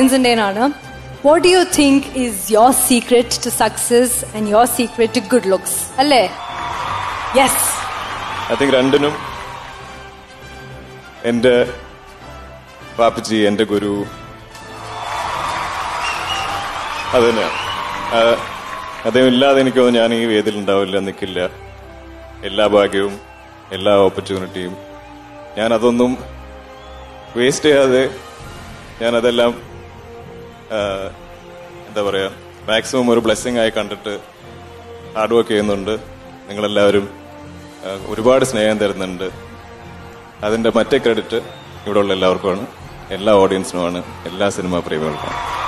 ഓഡിയൻസിൻ്റെയാണ് what do you think is your secret to success and your secret to good looks അല്ലേ yes I think രണ്ടിനും എൻ്റെ പാപ്പച്ചി എൻ്റെ ഗുരു അത് തന്നെയാണ് ആ, അദ്ദേഹം ഇല്ലാതെ എനിക്ക് തോന്നുന്നു ഞാൻ ഈ വേദിയിൽ ഉണ്ടാവില്ല നിൽക്കില്ല എല്ലാ ഭാഗ്യവും എല്ലാ ഓപ്പർച്യൂണിറ്റിയും ഞാൻ അതൊന്നും വേസ്റ്റ് ചെയ്യാതെ ഞാൻ അതെല്ലാം ആ, എന്താ പറയാ മാക്സിമം ഒരു ബ്ലെസ്സിങ് ആയി കണ്ടിട്ട് ഹാർഡ് വർക്ക് ചെയ്യുന്നുണ്ട് നിങ്ങളെല്ലാവരും ആ, ഒരുപാട് സ്നേഹം തരുന്നുണ്ട് അതിന്റെ മറ്റേ ക്രെഡിറ്റ് ഇവിടെയുള്ള എല്ലാവർക്കുമാണ് എല്ലാ ഓഡിയൻസിനുമാണ് എല്ലാ സിനിമാ പ്രേമികൾക്കുമാണ്